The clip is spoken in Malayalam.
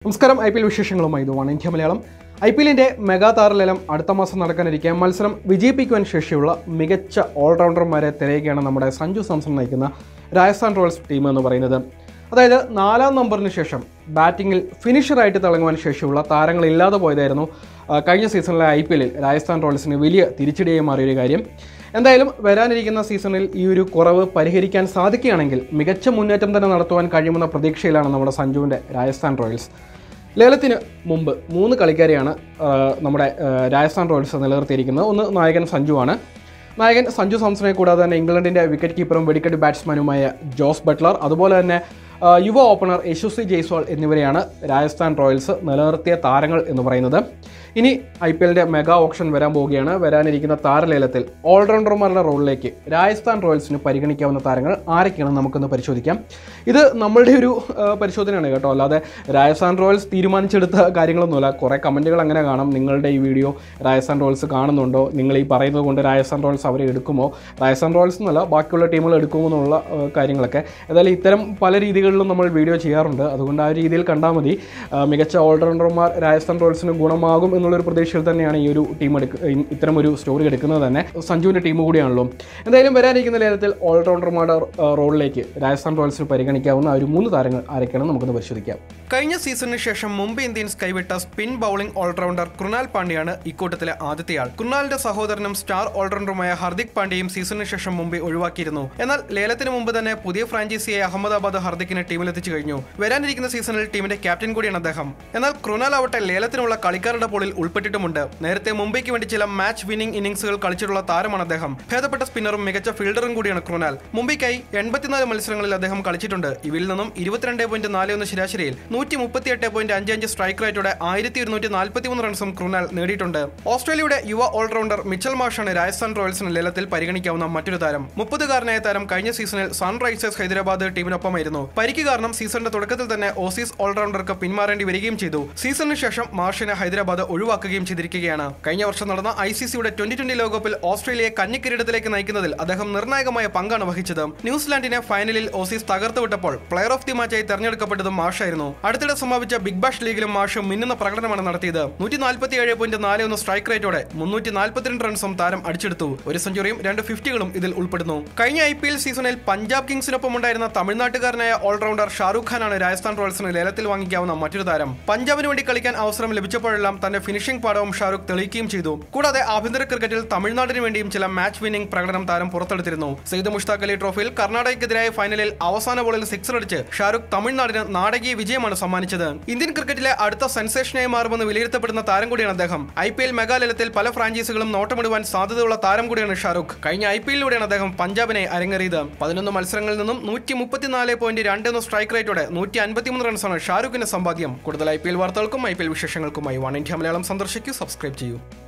നമസ്കാരം ഐ പി എൽ വിശേഷങ്ങളുമായി ഇത് one India Malayalam I P എല്ലിൻ്റെ മെഗാ താരലേലം അടുത്ത മാസം നടക്കാനിരിക്കെ മത്സരം വിജയിപ്പിക്കുവാൻ ശേഷിയുള്ള മികച്ച ഓൾറൗണ്ടർമാരെ തിരയുകയാണ് നമ്മുടെ സഞ്ജു സാംസൺ നയിക്കുന്ന രാജസ്ഥാൻ റോയൽസ് ടീം എന്ന് പറയുന്നത് അതായത് നാലാം നമ്പറിന് ശേഷം ബാറ്റിങ്ങിൽ ഫിനിഷറായിട്ട് തിളങ്ങുവാൻ ശേഷിയുള്ള താരങ്ങളില്ലാതെ പോയതായിരുന്നു ആ, കഴിഞ്ഞ സീസണിലെ ഐ പി എല്ലിൽ രാജസ്ഥാൻ റോയൽസിന് വലിയ തിരിച്ചടിയായി മാറിയൊരു കാര്യം എന്തായാലും വരാനിരിക്കുന്ന സീസണിൽ ഈ ഒരു കുറവ് പരിഹരിക്കാൻ സാധിക്കുകയാണെങ്കിൽ മികച്ച മുന്നേറ്റം തന്നെ നടത്തുവാൻ കഴിയുമെന്ന പ്രതീക്ഷയിലാണ് നമ്മുടെ സഞ്ജുവിൻ്റെ രാജസ്ഥാൻ റോയൽസ് ലേലത്തിന് മുമ്പ് മൂന്ന് കളിക്കാരെയാണ് ആ, നമ്മുടെ ആ, രാജസ്ഥാൻ റോയൽസ് നിലനിർത്തിയിരിക്കുന്നത് ഒന്ന് നായകൻ സഞ്ജുവാണ് നായകൻ സഞ്ജു സാംസണെ കൂടാതെ തന്നെ ഇംഗ്ലണ്ടിൻ്റെ വിക്കറ്റ് കീപ്പറും വെടിക്കെട്ട് ബാറ്റ്സ്മാനുമായ ജോസ് ബട്ട്ലർ അതുപോലെ തന്നെ ആ, യുവ ഓപ്പണർ യശസ്വി ജയ്സ്വാൾ എന്നിവരെയാണ് രാജസ്ഥാൻ റോയൽസ് നിലനിർത്തിയ താരങ്ങൾ എന്ന് പറയുന്നത് ഇനി ഐ പി എല്ലിൻ്റെ മെഗാ ഓപ്ഷൻ വരാൻ പോവുകയാണ് വരാനിരിക്കുന്ന താരലേലത്തിൽ ഓൾറൗണ്ടർമാരുടെ റോളിലേക്ക് രാജസ്ഥാൻ റോയൽസിന് പരിഗണിക്കാവുന്ന താരങ്ങൾ ആരൊക്കെയാണെന്ന് നമുക്കൊന്ന് പരിശോധിക്കാം ഇത് നമ്മളുടെ ഒരു ആ, പരിശോധനയാണ് കേട്ടോ അല്ലാതെ രാജസ്ഥാൻ റോയൽസ് തീരുമാനിച്ചെടുത്ത കാര്യങ്ങളൊന്നുമല്ല കുറേ കമൻറ്റുകൾ അങ്ങനെ കാണാം നിങ്ങളുടെ ഈ വീഡിയോ രാജസ്ഥാൻ റോയൽസ് കാണുന്നുണ്ടോ നിങ്ങൾ ഈ പറയുന്നത് കൊണ്ട് രാജസ്ഥാൻ റോയൽസ് അവരെ എടുക്കുമോ രാജസ്ഥാൻ റോയൽസ് എന്നല്ല ബാക്കിയുള്ള ടീമുകൾ എടുക്കുമോ എന്നുള്ള ആ, കാര്യങ്ങളൊക്കെ ഏതായാലും ഇത്തരം പല രീതികളിലും നമ്മൾ വീഡിയോ ചെയ്യാറുണ്ട് അതുകൊണ്ട് ആ രീതിയിൽ കണ്ടാൽ മതി ആ, മികച്ച ഓൾറൗണ്ടർമാർ രാജസ്ഥാൻ റോയൽസിന് ഗുണമാകും എന്നുള്ളൊരു പ്രതീക്ഷയിൽ തന്നെയാണ് ഈ ഒരു ടീം എടുക്ക ഇത്തരം ഒരു സ്റ്റോറി എടുക്കുന്നത് തന്നെ സഞ്ജുവിൻ്റെ ടീം കൂടിയാണല്ലോ എന്തായാലും വരാനിരിക്കുന്ന ലേലത്തിൽ ഓൾറൗണ്ടർമാരുടെ ആ, റോളിലേക്ക് രാജസ്ഥാൻ റോയൽസിന് പരിഗണിക്കാവുന്ന ആ ഒരു മൂന്ന് താരങ്ങൾ ആരൊക്കെയാണെന്ന് നമുക്കൊന്ന് പരിശോധിക്കാം കഴിഞ്ഞ സീസണിന് ശേഷം മുംബൈ ഇന്ത്യൻസ് കൈവിട്ട സ്പിൻ ബൌളിംഗ് ഓൾറൗണ്ടർ കൃണാൽ പാണ്ഡ്യയാണ് ഇക്കൂട്ടത്തിലെ ആദ്യത്തെയാൾ കൃണാലിന്റെ സഹോദരനും സ്റ്റാർ ഓൾറൗണ്ടറുമായ ഹർദിക് പാണ്ഡ്യയും സീസണിന് ശേഷം മുംബൈ ഒഴിവാക്കിയിരുന്നു എന്നാൽ ലേലത്തിന് മുമ്പ് തന്നെ പുതിയ ഫ്രാഞ്ചൈസിയായ അഹമ്മദാബാദ് ഹർദിക്കിനെ ടീമിലെത്തിച്ചു കഴിഞ്ഞു വരാനിരിക്കുന്ന സീസണിൽ ടീമിന്റെ ക്യാപ്റ്റൻ കൂടിയാണ് അദ്ദേഹം എന്നാൽ കൃണാൽ ആവട്ടെ ലേലത്തിനുള്ള കളിക്കാരുടെ പോളിൽ ഉൾപ്പെട്ടിട്ടുമുണ്ട് നേരത്തെ മുംബൈക്ക് വേണ്ടി ചില മാച്ച് വിന്നിംഗ് ഇന്നിംഗ്സുകൾ കളിച്ചിട്ടുള്ള താരമാണ് അദ്ദേഹം ഭേദപ്പെട്ട സ്പിന്നറും മികച്ച ഫീൽഡറും കൂടിയാണ് കൃണാൽ മുംബൈക്കായി എൺപത്തിനാല് മത്സരങ്ങളിൽ അദ്ദേഹം കളിച്ചിട്ടുണ്ട് ഇവയിൽ നിന്നും ഇരുപത്തിരണ്ട് പോയിന്റ് നാല് ഒന്ന് ശരാശരിയിൽ നൂറ്റി മുപ്പത്തിയെട്ട് പോയിന്റ് അഞ്ച് അഞ്ച് സ്ട്രൈക്ക് റേറ്റോടെ ആയിരത്തി ഇരുന്നൂറ്റി നാൽപ്പത്തിമൂന്ന് റൺസും കൃണാൽ നേടിയിട്ടുണ്ട് ഓസ്ട്രേലിയയുടെ യുവ ഓൾറൗണ്ടർ മിച്ചൽ മാഷാണ് രാജസ്ഥാൻ റോയൽസിന് ലേലത്തിൽ പരിഗണിക്കാവുന്ന മറ്റൊരു താരം മുപ്പതുകാരനായ താരം കഴിഞ്ഞ സീസണിൽ സൺറൈസേഴ്സ് ഹൈദരാബാദ് ടീമിനൊപ്പമായിരുന്നു പരിക്ക് കാരണം സീസണിന്റെ തുടക്കത്തിൽ തന്നെ ഓസീസ് ഓൾറൗണ്ടർക്ക് പിന്മാറേണ്ടി വരികയും ചെയ്തു സീസണിന് ശേഷം മാർഷിനെ ഹൈദരാബാദ് ഒഴിവാക്കുകയും ചെയ്തിരിക്കുകയാണ് കഴിഞ്ഞ വർഷം നടന്ന ഐ സി സിയുടെ ട്വന്റി ട്വന്റി ലോകകപ്പിൽ ഓസ്ട്രേലിയയെ കന്നിക്കിരീടത്തിലേക്ക് നയിക്കുന്നതിൽ അദ്ദേഹം നിർണായകമായ പങ്കാണ് വഹിച്ചത് ന്യൂസിലാൻഡിനെ ഫൈനലിൽ ഓസീസ് തകർത്തുവിട്ടപ്പോൾ പ്ലെയർ ഓഫ് ദി മാച്ചായി തെരഞ്ഞെടുക്കപ്പെട്ടതും മാഷായിരുന്നു അടുത്തിടെ സമാപിച്ച ബിഗ് ബാഷ് ലീഗിലും മാഷ് മിന്നുന്ന പ്രകടനമാണ് നടത്തിയത് നൂറ്റി നാൽപ്പത്തി ഏഴ് പോയിന്റ് നാല് ഒന്ന് സ്ട്രൈക്ക് റേറ്റോടെ മുന്നൂറ്റി നാൽപ്പത്തിരണ്ട് റൺസും താരം അടിച്ചെടുത്തു ഒരു സെഞ്ചുറിയും രണ്ട് ഫിഫ്റ്റികളും ഇതിൽ ഉൾപ്പെടുന്നു കഴിഞ്ഞ ഐ പി എൽ സീസണിൽ പഞ്ചാബ് കിങ്സിനൊപ്പം ഉണ്ടായിരുന്ന തമിഴ്നാട്ടുകാരനായ ഓൾറൗണ്ടർ ഷാറൂഖ് ഖാനാണ് രാജസ്ഥാൻ റോയൽസിന് ലേലത്തിൽ വാങ്ങിക്കാവുന്ന മറ്റൊരു താരം പഞ്ചാബിന് വേണ്ടി കളിക്കാൻ അവസരം ലഭിച്ചപ്പോഴെല്ലാം തന്റെ ഫിനിഷിംഗ് പാടവും ഷാറൂഖ് തെളിയിക്കുകയും ചെയ്തു കൂടാതെ ആഭ്യന്തര ക്രിക്കറ്റിൽ തമിഴ്നാടിന് വേണ്ടിയും ചില മാച്ച് വിന്നിംഗ് പ്രകടനം താരം പുറത്തെടുത്തിരുന്നു സെയ്ദ് മുഷ്താഖ് അലി ട്രോഫിയിൽ കർണാടകയ്ക്കെതിരായ ഫൈനലിൽ അവസാന ബോളിൽ സിക്സർ അടിച്ച് ഷാരൂഖ് തമിഴ്നാടിന് നാടകീയ വിജയമാണ് സമ്മാനിച്ചത് ഇന്ത്യൻ ക്രിക്കറ്റിലെ അടുത്ത സെൻസേഷനായി മാറുമെന്ന് വിലയിരുത്തപ്പെടുന്ന താരം കൂടിയാണ് അദ്ദേഹം ഐ പി എൽ മെഗാലയത്തിൽ പല ഫ്രാഞ്ചൈസികളും നോട്ടമിടുവാൻ സാധ്യതയുള്ള താരം കൂടിയാണ് ഷാരൂഖ് കഴിഞ്ഞ ഐ പി എല്ലിലൂടെയാണ് അദ്ദേഹം പഞ്ചാബിനെ അരങ്ങേറിയത് പതിനൊന്ന് മത്സരങ്ങളിൽ നിന്നും നൂറ്റി മുപ്പത്തിനാല് പോയിന്റ് രണ്ട് ഒന്ന് സ്ട്രൈക്ക് റേറ്റോടെ നൂറ്റി അൻപത്തിമൂന്ന് റൺസാണ് ഷാരൂഖിന്റെ സമ്പാദ്യം കൂടുതൽ ഐ പി എൽ വാർത്തകൾക്കും ഐ പി എൽ വിശേഷങ്ങൾക്കുമായി വൺ ഇന്ത്യ മലയാളം സന്ദർശിക്കൂ സബ്സ്ക്രൈബ് ചെയ്യൂ